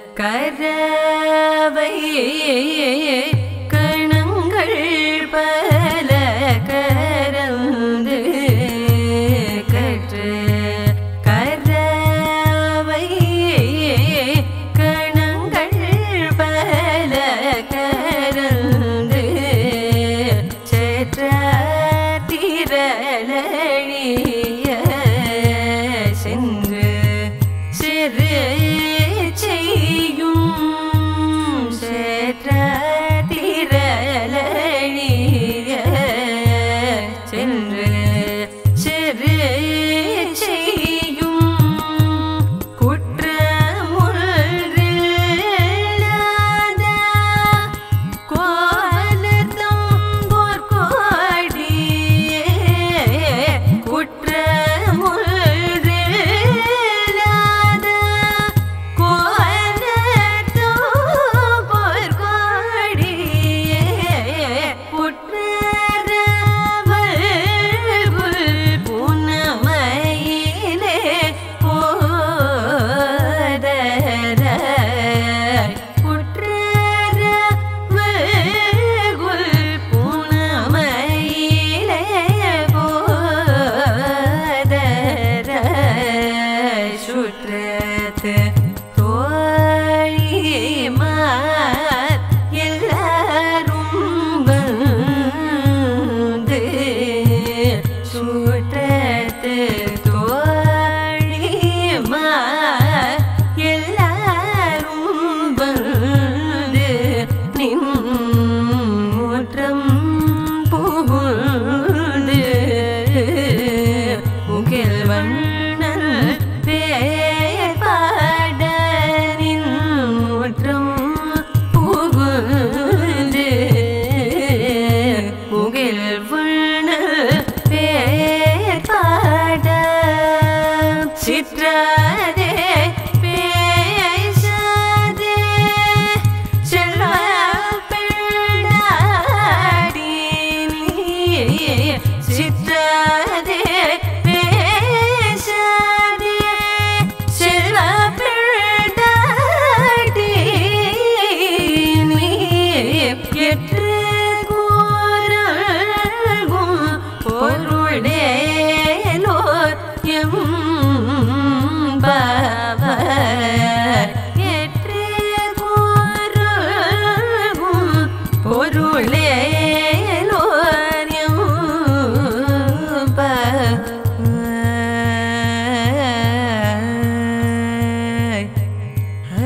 கரவை கணங்கள் பல கரந்து கற்று கரவை கணங்கள் பல கரந்து செற்ற திரளிய சென்று சிறு செய்யும் செற்ற திரளிய சென்று சிறு செய்யும் குற்றமுள்ளாத கோலத்தம் போர்க்கோடியே குற்றமுள்ளாத கோலத்தம் போர்க்கோடியே புற்றரவல் புனமையிலே போதர புற்றரவல் புனமையிலே போதர சுற்றத்து தோழிமார் எல்லாரும் வந்து சுற்றத்து தோழிமார் எல்லாரும் வந்து நின் முற்றம் புகுந்து முகில் வண்ணல் பேர்பாட நின் முற்றம் புகுந்து முகில் வண்ணல் பேர்பாட சிற்றாதே பேசாதே செல்வ பெண்ணாடி சிற்றாதே பேசாதே செல்வ பெண்ணாடி எற்று கூறல்கும் பொருளேலோர் எம்பவர் எற்று கூறல்கும் பொருளேலோர் எம்பவர்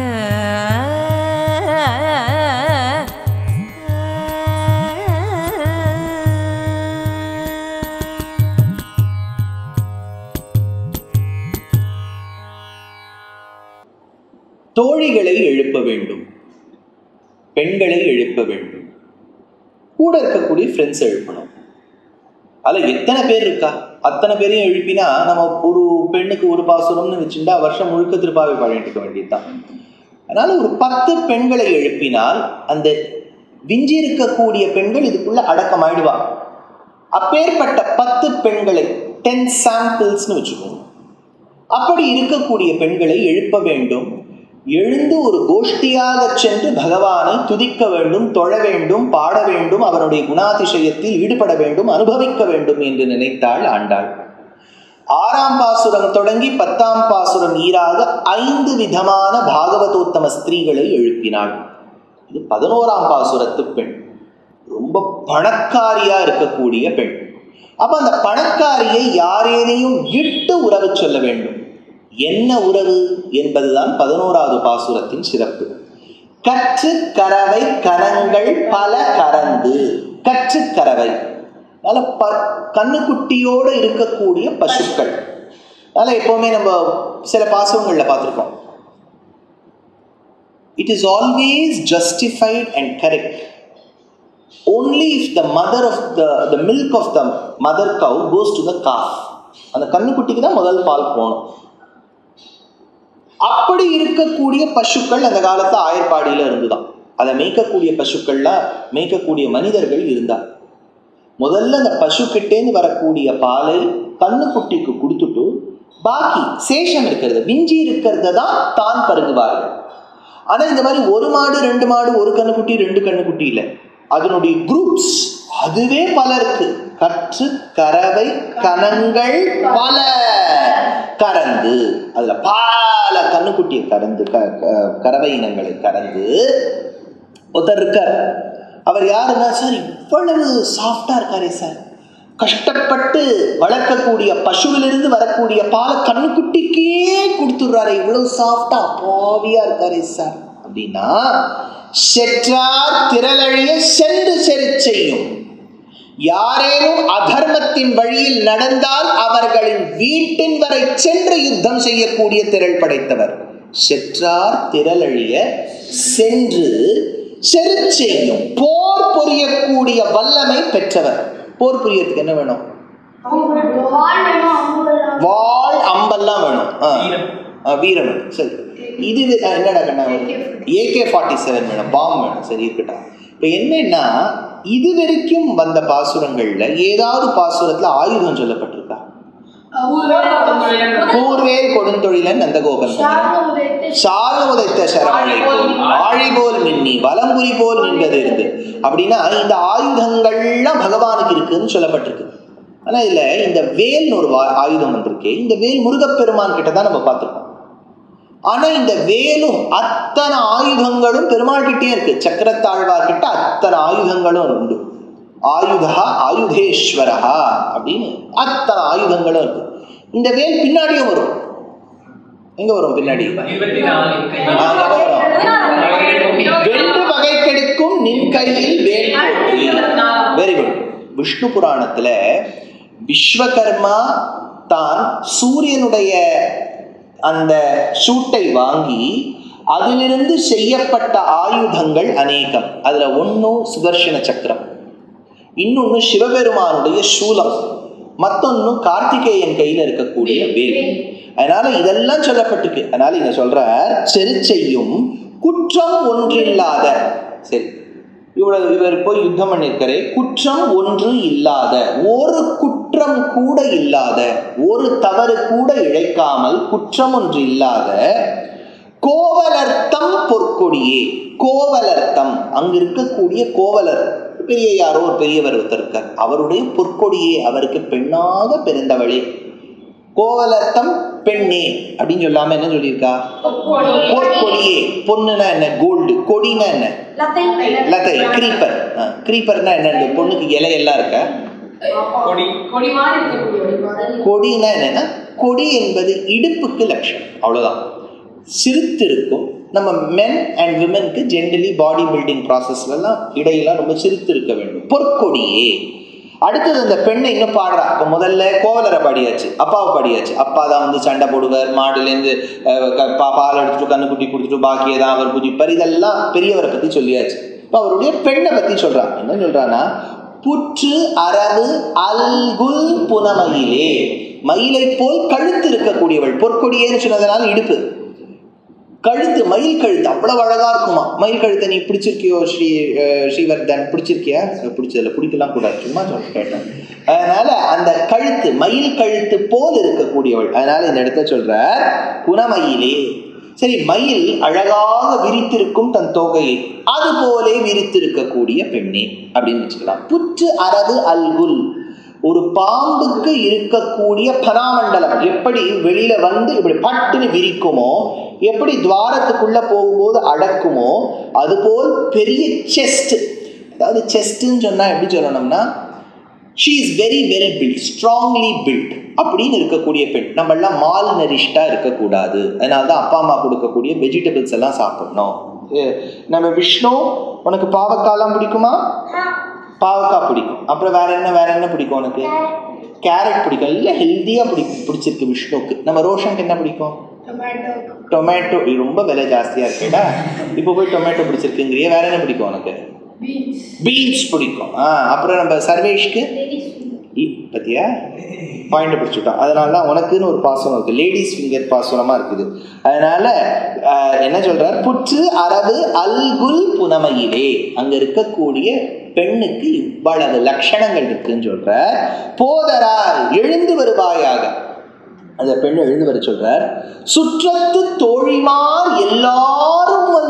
தோழிகளை எழுப்ப வேண்டும் பெண்களை எழுப்ப வேண்டும் கூட இருக்கக்கூடிய ஃப்ரெண்ட்ஸ் எழுப்பணும் அதில் எத்தனை பேர் இருக்கா அத்தனை பேரையும் எழுப்பினா நம்ம ஒரு பெண்ணுக்கு ஒரு பாசுரம்னு வச்சுட்டா வருஷம் முழுக்க திருப்பாவை பாடிட்டு இருக்க வேண்டியதுதான் அதனால ஒரு பத்து பெண்களை எழுப்பினால் அந்த விஞ்சி இருக்கக்கூடிய பெண்கள் இதுக்குள்ள அடக்கமாயிடுவா அப்பேற்பட்ட பத்து பெண்களை டென் சாம்பிள்ஸ்னு வச்சுக்கோங்க அப்படி இருக்கக்கூடிய பெண்களை எழுப்ப வேண்டும் எழுந்து ஒரு கோஷ்டியாக சென்று பகவானை துதிக்க வேண்டும் தொழ வேண்டும் பாட வேண்டும் அவனுடைய குணாதிசயத்தில் ஈடுபட வேண்டும் அனுபவிக்க வேண்டும் என்று நினைத்தாள் ஆண்டாள் ஆறாம் பாசுரம் தொடங்கி பத்தாம் பாசுரம் ஈராக ஐந்து விதமான பாகவதோத்தம ஸ்திரீகளை எழுப்பினாள் இது பதினோராம் பாசுரத்து பெண் ரொம்ப பணக்காரியா இருக்கக்கூடிய பெண் அப்ப அந்த பணக்காரியை யாரேனையும் இட்டு உறவு சொல்ல வேண்டும் என்ன உறவு என்பதுதான் பதினோராவது பாசுரத்தின் சிறப்பு கற்று கறவை கரங்கள் பல கறந்து கற்று கறவை அதனால ப கண்ணுக்குட்டியோடு இருக்கக்கூடிய பசுக்கள் அதனால எப்பவுமே நம்ம சில பாசுரங்கள்ல பார்த்துருக்கோம் it is always justified and correct only if the mother of the the milk of the mother cow goes to the calf அந்த கண்ணுக்குட்டிக்கு தான் முதல் பால் போகணும் அப்படி இருக்கக்கூடிய பசுக்கள் அந்த காலத்து ஆயர்பாடியில இருந்துதான் அதை மேய்க்கக்கூடிய பசுக்கள்லாம் மேய்க்கக்கூடிய மனிதர்கள் இருந்தா முதல்ல அந்த பசுக்கிட்டேந்து வரக்கூடிய பாலை கண்ணுக்குட்டிக்கு கொடுத்துட்டு பாக்கி சேஷம் இருக்கிறது விஞ்சி இருக்கிறத தான் தான் பருகுவார்கள் ஆனா இந்த மாதிரி ஒரு மாடு ரெண்டு மாடு ஒரு கண்ணுக்குட்டி ரெண்டு கண்ணுக்குட்டி இல்லை அதனுடைய குரூப்ஸ் அதுவே பல இருக்கு கற்று கறவை கணங்கள் பல கறந்து அதுல பல கண்ணுக்குட்டியை கறந்து க- க- கறவை இனங்களை கறந்து ஒருத்தர் இருக்கார் அவர் யாருன்னா சார் இவ்வளவு சாஃப்டா இருக்காரே சார் கஷ்டப்பட்டு வளர்க்கக்கூடிய பசுவிலிருந்து வரக்கூடிய பாலை கண்ணுக்குட்டிக்கே கொடுத்துடுறாரு இவ்வளவு சாஃப்டா அப்பாவியா இருக்காரே சார் அப்படின்னா செற்றார் திரளழிய சென்று செறி செய்யும் யாரேனும் அதர்மத்தின் வழியில் நடந்தால் அவர்களின் வீட்டின் வரை சென்று யுத்தம் செய்யக்கூடிய திரள் படைத்தவர் செற்றார் திரளழிய சென்று செரு செய்யும் போர் புரியக்கூடிய வல்லமை பெற்றவர் போர் புரியறதுக்கு என்ன வேணும் வாள் அம்பெல்லாம் வேணும் ஆ. வீரம். ஆ, வீரம் வேணும் சரி இது வே- ஆ, என்னடா கண்ணா ஏகே ஃபார்ட்டி செவன் வேணும் பாம் வேணும் சரி இருக்கட்டும் இப்போ என்னன்னா இது வரைக்கும் வந்த பாசுரங்கள்ல ஏதாவது பாசுரத்துல ஆயுதம் சொல்லப்பட்டிருக்கா கூர்வேல் கொடுந்தொழிலன் நந்தகோபன் சார்ந்த உதைத்த சரமழை போல் ஆழி போல் மின்னி வலம்புரி போல் நின்றது இருந்து அப்படின்னா இந்த ஆயுதங்கள்லாம் பகவானுக்கு இருக்குன்னு சொல்லப்பட்டிருக்கு ஆனா இதுல இந்த வேல்னு ஒரு வா- ஆயுதம் வந்திருக்கு இந்த வேல் முருகப்பெருமான் கிட்ட தான் நம்ம பார்த்திருக்கோம் ஆனா இந்த வேலும் அத்தனை ஆயுதங்களும் பெருமாள் கிட்டே இருக்கு சக்கரத்தாழ்வார் கிட்ட அத்தனை ஆயுதங்களும் உண்டு ஆயுதா ஆயுதேஸ்வரஹா அப்படின்னு அத்தனை ஆயுதங்களும் இருக்கு இந்த வேல் பின்னாடியும் வரும் எங்க வரும் பின்னாடி இருபத்தி நாலு கையில் ஆ, எங்க வரும்? வென்று வகை கெடுக்கும் நின் கையில் வேல் வெரி குட் விஷ்ணு புராணத்துல விஸ்வகர்மா தான் சூரியனுடைய அந்த சூட்டை வாங்கி அதிலிருந்து செய்யப்பட்ட ஆயுதங்கள் அநேகம் அதுல ஒன்றும் சுதர்சன சக்கரம் இன்னொன்னு சிவபெருமானுடைய சூலம் மத்தொன்னு கார்த்திகேயன் கையில இருக்கக்கூடிய வேல் அதனால இதெல்லாம் சொல்லப்பட்டிருக்கு அதனால இங்க சொல்ற செரு செய்யும் குற்றம் ஒன்றில்லாத சரி இவ்வளவு இவர் போய் யுத்தம் பண்ணிருக்காரு குற்றம் ஒன்று இல்லாத ஒரு குற்றம் கூட இல்லாத ஒரு தவறு கூட இழைக்காமல் குற்றம் ஒன்று இல்லாத கோவலர்த்தம் பொற்கொடியே கோவலர்த்தம் அங்க இருக்கக்கூடிய கோவலர் பெரிய யாரோ ஒரு பெரியவர் ஒருத்தர் இருக்கார் அவருடைய பொற்கொடியே அவருக்கு பெண்ணாக பிறந்தவளே கோவலர்த்தம் பெண்ணே அப்படின்னு சொல்லாம என்ன சொல்லியிருக்கா பொற்கொடியே பொண்ணுனா என்ன கோல்டு கொடினா என்ன லதை கிரீப்பர் கிரீப்பர்னா என்ன இந்த பொண்ணுக்கு இலையெல்லாம் இருக்க கொடி கொடி மாதிரி இருக்கக்கூடிய கொடினா என்னன்னா கொடி என்பது இடுப்புக்கு லட்சணம் அவ்வளவுதான் சிரித்திருக்கும் நம்ம மென் அண்ட் விமென்க்கு ஜென்ரலி பாடி பில்டிங் ப்ராசஸ்லாம் இடையெல்லாம் ரொம்ப சிரித்து இருக்க வேண்டும் பொற்கொடியே அடுத்தது அந்த பெண்ணை இன்னும் பாடுறா இப்போ முதல்ல கோவலரை பாடியாச்சு அப்பாவை பாடியாச்சு அப்பா தான் வந்து சண்டை போடுவார் மாடுலேருந்து அஹ், க- பா பால் எடுத்துட்டு கண்ணுக்குட்டி கொடுத்துட்டு பாக்கியை தான் அவர் பூஜிப்பார் இதெல்லாம் பெரியவரை பற்றி சொல்லியாச்சு இப்போ அவருடைய பெண்ணை பற்றி சொல்றான் என்ன சொல்றான்னா புற்று அரவு அல்குல் புனமயிலே மயிலை போல் கழுத்து இருக்கக்கூடியவள் பொற்கொடியேன்னு சொன்னதனால இடுப்பு கழுத்து மயில் கழுத்து அவ்வளவு அழகா இருக்குமா மயில் கழுத்தை நீ பிடிச்சிருக்கியோ ஸ்ரீ அஹ், ஸ்ரீவர்தன் பிடிச்சிருக்கியா அஹ், பிடிச்சதில்ல பிடிக்கலாம் கூடாது சும்மா சொல்ல கேட்டேன் அதனால அந்த கழுத்து மயில் கழுத்து போல் இருக்கக்கூடியவள் அதனால இந்த இடத்த சொல்ற புனமயிலே சரி மயில் அழகாக விரித்திருக்கும் தன் தொகையை அது போலே விரித்திருக்கக்கூடிய பெண்ணே அப்படின்னு வச்சுக்கலாம் புற்று அரவு அல்குல் ஒரு பாம்புக்கு இருக்கக்கூடிய பராமண்டலம் எப்படி வெளியில வந்து இப்படி பட்டுன்னு விரிக்குமோ எப்படி துவாரத்துக்குள்ள போகும்போது அடக்குமோ அதுபோல் பெரிய செஸ்ட் அதாவது செஸ்ட்னு சொன்னா எப்படி சொல்லணும்னா she is very well built strongly built அப்படின்னு இருக்கக்கூடிய பெண் நம்ம எல்லாம் மால் நரிஷ்டா இருக்கக்கூடாது அதனால தான் அப்பா அம்மா கொடுக்கக்கூடிய வெஜிடபிள்ஸ் எல்லாம் சாப்பிடணும் எ- நம்ம விஷ்ணு உனக்கு பாவக்காலாம் பிடிக்குமா பாவக்காய் பிடிக்கும் அப்புறம் வேற என்ன வேற என்ன பிடிக்கும் உனக்கு கேரட் பிடிக்கும் இல்லை ஹெல்த்தியாக பிடிக்கும் பிடிச்சிருக்கு விஷ்ணுவுக்கு நம்ம ரோஷனுக்கு என்ன பிடிக்கும் டொமேட்டோ இது ரொம்ப விலை ஜாஸ்தியாக இருக்குடா இப்போ போய் டொமேட்டோ பிடிச்சிருக்குங்கிறிய வேற என்ன பிடிக்கும் உனக்கு பீன்ஸ் பிடிக்கும் ஆ அப்புறம் நம்ம சர்வேஷ்க்கு இ- பத்தியா பாயிண்ட் பிடிச்சுட்டோம் அதனால தான் உனக்குன்னு ஒரு பாசனம் இருக்கு லேடிஸ் ஃபிங்கர் பாசனமா இருக்குது அதனால ஆஹ், என்ன சொல்றார் புற்று அரவு அல்குல் புனமையிலே அங்க இருக்கக்கூடிய பெண்ணுக்கு இவ்வளவு லட்சணங்கள் இருக்குன்னு சொல்ற போதரார் எழுந்து வருவாயாக அந்த பெண் எழுந்து வர சொல்றார் சுற்றத்து தோழிமார் எல்லாரும் வந்து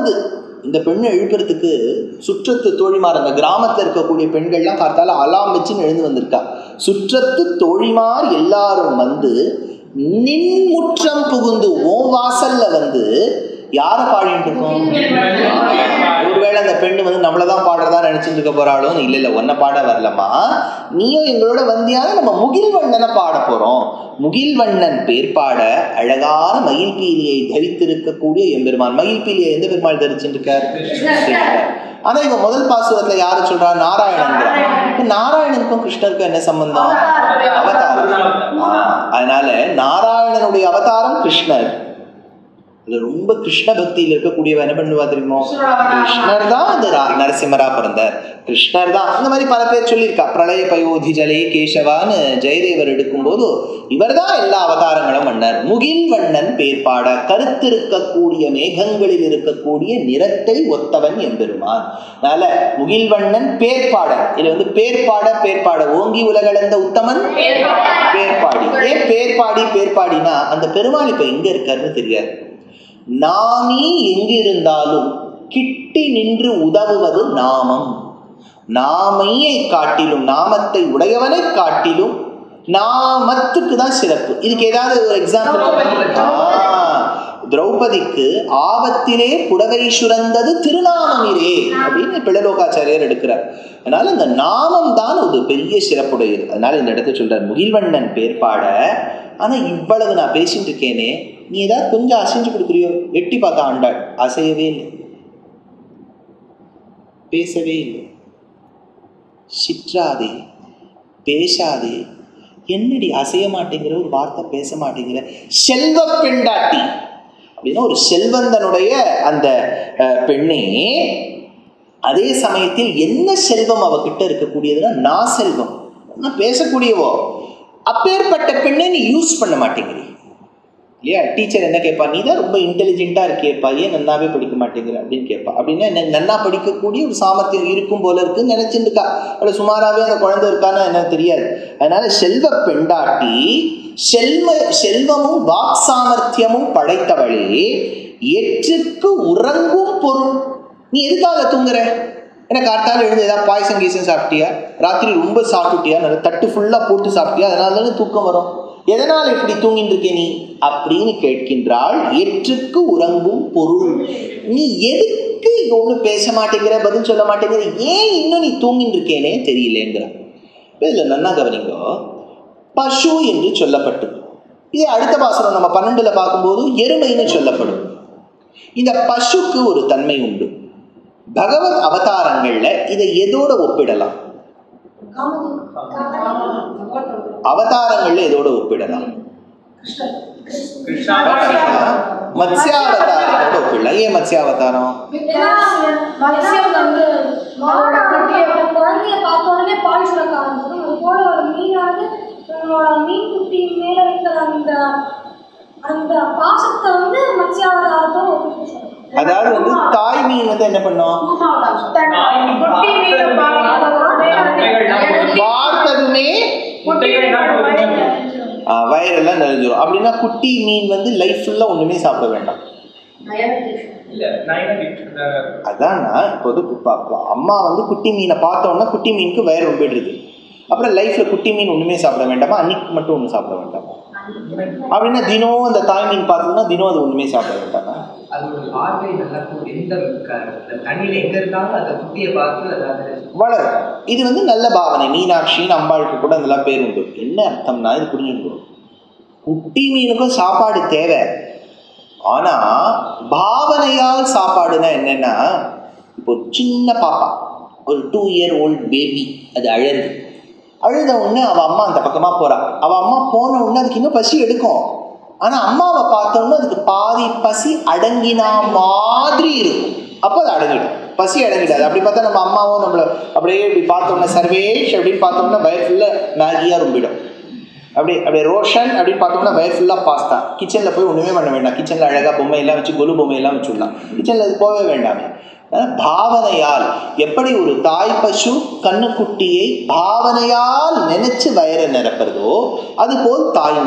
வந்து இந்த பெண்ணை எழுப்புறதுக்கு சுற்றத்து தோழிமார் அந்த கிராமத்துல இருக்கக்கூடிய பெண்கள்லாம் காத்தால அலாம் வச்சுன்னு எழுந்து வந்திருக்கா சுற்றத்து தோழிமார் எல்லாரும் வந்து நின்முற்றம் புகுந்து ஓ வாசல்ல வந்து யாரை பாடிட்டு இருக்கோம் ஒருவேளை அந்த பெண்ணு வந்து நம்மளை தான் பாடுறதா நினைச்சிட்டு இருக்க போறாளும் இல்ல இல்ல ஒன்ன பாட வரலம்மா நீயும் எங்களோட வந்தியான நம்ம முகில்வண்ணனை பாட போறோம் முகில்வண்ணன் பேர் பாட அழகான மயில் பீலியை தரித்திருக்கக்கூடிய எம்பெருமான் மயில் பீலியை எந்த பெருமாள் தரிச்சுருக்கார் கிருஷ்ணர் ஆனா இவங்க முதல் பாசுரத்துல யாரு சொல்றா நாராயணன்கிறான் இப்ப நாராயணனுக்கும் கிருஷ்ணருக்கும் என்ன சம்பந்தம் அவதாரம் ஆ, அதனால நாராயணனுடைய அவதாரம் கிருஷ்ணர் இதுல ரொம்ப கிருஷ்ண பக்தியில் இருக்கக்கூடியவ என்ன பண்ணுவா தெரியுமோ கிருஷ்ணர் தான் அந்த ரா- நரசிம்மரா பிறந்தார் கிருஷ்ணர் தான் அந்த மாதிரி பல பேர் சொல்லியிருக்கா பிரளய பயோதி ஜலே கேசவான்னு ஜெயதேவர் எடுக்கும்போது இவர் தான் எல்லா அவதாரங்களும் வண்ணர் முகில் வண்ணன் பேர் பாட கருத்திருக்கக்கூடிய மேகங்களில் இருக்கக்கூடிய நிறத்தை ஒத்தவன் எம்பெருமான் அதனால முகில் வண்ணன் பேர் பாட இது வந்து பேர் பாட பேர் பாட ஓங்கி உலகளந்த உத்தமன் பேர்பாடி ஏன் பேர்பாடி பேர்பாடினா அந்த பெருமாள் இப்ப எங்க இருக்காருன்னு தெரியாது நாமி எங்கிருந்தாலும் கிட்டி நின்று உதவுவது நாமம் நாமையை காட்டிலும் நாமத்தை உடையவனை காட்டிலும் நாமத்துக்கு தான் சிறப்பு இதுக்கு ஏதாவது ஒரு எக்ஸாம்பிள் திரௌபதிக்கு ஆபத்திலே புடவை சுரந்தது திருநாமமிரே அப்படின்னு பிழலோகாச்சாரியர் எடுக்கிறார் அதனால இந்த நாமம் தான் ஒரு பெரிய சிறப்புடையது அதனால இந்த இடத்துல சொல்றார் முகில்வண்ணன் பேர் பாட ஆனா இவ்வளவு நான் பேசிட்டு இருக்கேனே நீ ஏதாவது கொஞ்சம் அசைஞ்சு கொடுக்குறியோ எட்டி பார்த்தா ஆண்டாள் அசையவே இல்லை பேசவே இல்லை சிற்றாதே பேசாதே என்னடி அசைய மாட்டேங்கிற ஒரு வார்த்தை பேச மாட்டேங்கிற செல்வ பெண்டாட்டி அப்படின்னா ஒரு செல்வந்தனுடைய அந்த அஹ், பெண்ணே அதே சமயத்தில் என்ன செல்வம் அவகிட்ட இருக்கக்கூடியதுன்னா நான் செல்வம் நான் பேசக்கூடியவோ அப்பேற்பட்ட பெண்ணை நீ யூஸ் பண்ண மாட்டேங்கிறீ இல்லையா டீச்சர் என்ன கேட்பா நீ தான் ரொம்ப இன்டெலிஜென்ட்டாக இருக்கேப்பா ஏன் நன்னாவே படிக்க மாட்டேங்கிற அப்படின்னு கேட்பா அப்படின்னா என்ன நன்னா படிக்கக்கூடிய ஒரு சாமர்த்தியம் இருக்கும் போல இருக்குன்னு நினைச்சுட்டு இருக்கா அப்படி சுமாராகவே அந்த குழந்தை இருக்கான்னு என்ன தெரியாது அதனால செல்வ பெண்டாட்டி செல்வ செல்வமும் வாக் சாமர்த்தியமும் படைத்தவளே எற்றுக்கு உறங்கும் பொருள் நீ எதுக்காக தூங்குற ஏன்னா காத்தால எழுந்து ஏதாவது பாயசம் கீசம் சாப்பிட்டியா ராத்திரி ரொம்ப சாப்பிட்டியா நல்ல தட்டு ஃபுல்லாக போட்டு சாப்பிட்டியா அதனால தானே தூக்கம் வரும் எதனால் இப்படி தூங்கிட்டு இருக்க நீ அப்படின்னு கேட்கின்றாள் எற்றுக்கு உறங்கும் பொருள் நீ எதுக்கு ஒன்றும் பேச மாட்டேங்கிற பதில் சொல்ல மாட்டேங்கிற ஏன் இன்னும் நீ தூங்கிட்டு இருக்கேனே தெரியலேங்கிற இதில் நன்னா கவனிங்கோ பசு என்று சொல்லப்பட்டது இதே அடுத்த பாசனம் நம்ம பன்னெண்டுல பார்க்கும்போது எருமைன்னு சொல்லப்படும் இந்த பசுக்கு ஒரு தன்மை உண்டு பகவத் அவதாரங்கள்ல இதை எதோட ஒப்பிடலாம் அவதாரங்கள்ல எதோட ஒப்பிடலாம் கிருஷ்ணா மத்ஸ்யாவதாரத்தோட ஒப்பிடலாம் ஏன் மத்ஸ்யாவதாரம் மத்ஸ்யம் வந்து அதோட குட்டியோட குழந்தைய பார்த்த உடனே பால் சுரக்க ஆரம்பிச்சிடும் அது போல ஒரு மீனானது தன்னோட மீன் குட்டி மேல இருக்கிற அந்த அந்த பாசத்தை வந்து மத்ஸ்யாவதாரத்தோட ஒப்பிட்டு சொல்றோம். அதாவது வந்து தாய் மீன் வந்து என்ன பண்ணும் தன் குட்டி மீனை பார்த்த உடனே அது பார்த்ததுமே முட்டைகள்லாம் பொரிஞ்சிடும். ஆஹ், வயிறெல்லாம் நிறைஞ்சிரும் அப்படின்னா குட்டி மீன் வந்து லைஃப் ஃபுல்லா ஒண்ணுமே சாப்பிட வேண்டாம் இல்ல நான் என்ன கேட்டு அதான்னா இப்போ வந்து கு- பா- பா- அம்மா வந்து குட்டி மீனை பார்த்த உடனே குட்டி மீனுக்கு வயிறு ரொம்பிடுது அப்புறம் லைஃப்ல குட்டி மீன் ஒண்ணுமே சாப்பிட வேண்டாமா அன்னைக்கு மட்டும் ஒன்றும் சாப்பிட வேண்டாமா அப்படின்னா தினம் அந்த தாய் மீன் பார்த்தோம்னா தினம் அது ஒண்ணுமே சாப்பிட வேண்டாமா அது ஒரு பார்வை நல்லா இருக்கும். எந்த க- இந்த தண்ணியில எங்க இருந்தாலும் அந்த குட்டியை பார்த்து அதாவது வளரும் இது வந்து நல்ல பாவனை மீனாட்சின்னு அம்பாளுக்கு கூட அதெல்லாம் பேர் உண்டு என்ன அர்த்தம்னா இது புரிஞ்சுக்கணும் குட்டி மீனுக்கும் சாப்பாடு தேவை ஆனா பாவனையால் சாப்பாடுனா என்னன்னா இப்போ ஒரு சின்ன பாப்பா ஒரு டூ இயர் ஓல்ட் பேபி அது அழகு அழுத உடனே அவ அம்மா அந்த பக்கமா போறா அவ அம்மா போன உடனே அதுக்கு இன்னும் பசி எடுக்கும் ஆனா அம்மாவை பார்த்த உடனே அதுக்கு பாதி பசி அடங்கினா மாதிரி இருக்கும் அப்போ அது அடங்கிடும் பசி அடங்கிடாது அப்படி பார்த்தா நம்ம அம்மாவும் நம்மள அப்படியே இப்படி பார்த்தோம்னா சர்வேஷ் அப்படின்னு பார்த்தோம்னா வயிறு ஃபுல்லாக மேகியாக ரொம்பிடும் அப்படி அப்படியே ரோஷன் அப்படின்னு பார்த்தோம்னா வயிறு ஃபுல்லாக பாஸ்தா கிச்சனில் போய் ஒன்றுமே பண்ண வேண்டாம் கிச்சனில் அழகாக பொம்மையெல்லாம் வச்சு கொலு பொம்மையெல்லாம் வச்சுடலாம் கிச்சனில் அது போகவே வேண்டாமே அஹ் பாவனையால் எப்படி ஒரு தாய் பசு கண்ணுக்குட்டியை பாவனையால் நினைச்சு வயிறை நிரப்புறதோ அதுபோல் தாய்மீ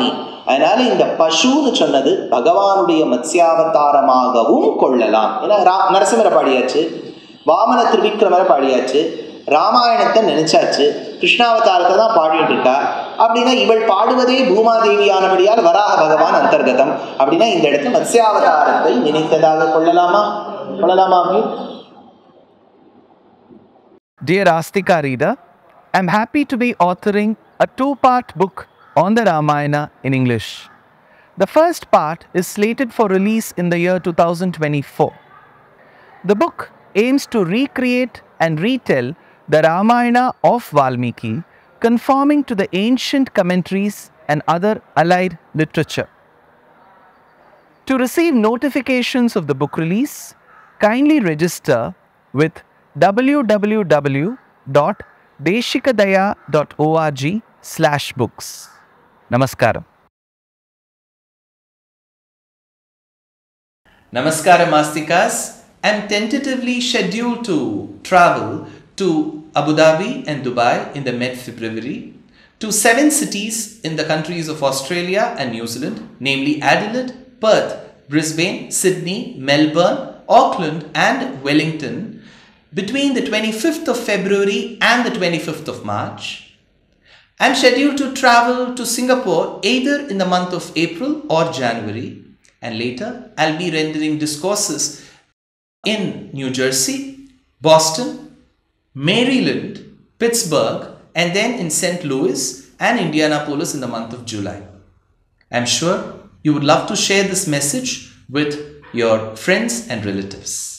அதனால இந்த பசுன்னு சொன்னது பகவானுடைய மத்ஸ்யாவதாரமாகவும் கொள்ளலாம் ஏன்னா ரா- நரசிம்மரை பாடியாச்சு வாமன திரிவிக்ரமரை பாடியாச்சு ராமாயணத்தை நினைச்சாச்சு கிருஷ்ணாவதாரத்தை தான் பாடிட்டு இருக்கா அப்படின்னா இவள் பாடுவதே பூமாதேவியானபடியால் வராக பகவான் அந்தர்கதம் அப்படின்னா இந்த இடத்துல மத்ஸ்யாவதாரத்தை நினைத்ததாக கொள்ளலாமா கொள்ளலாமா Amir? Dear Astika reader, I'm happy to be authoring a two part book on the Ramayana in English. The first part is slated for release in the year 2024. The book aims to recreate and retell the Ramayana of Valmiki, conforming to the ancient commentaries and other allied literature. To receive notifications of the book release, kindly register with www.deshikadaya.org slash books. Namaskaram. Namaskaram Mastikas. I'm tentatively scheduled to travel to Abu Dhabi and Dubai in the mid-February to seven cities in the countries of Australia and New Zealand, namely Adelaide, Perth, Brisbane, Sydney, Melbourne, Auckland and Wellington between the 25th of February and the 25th of March. I'm scheduled to travel to Singapore either in the month of April or January, and later I'll be rendering discourses in New Jersey, Boston, Maryland, Pittsburgh, and then in St. Louis and Indianapolis in the month of July. I'm sure you would love to share this message with your friends and relatives.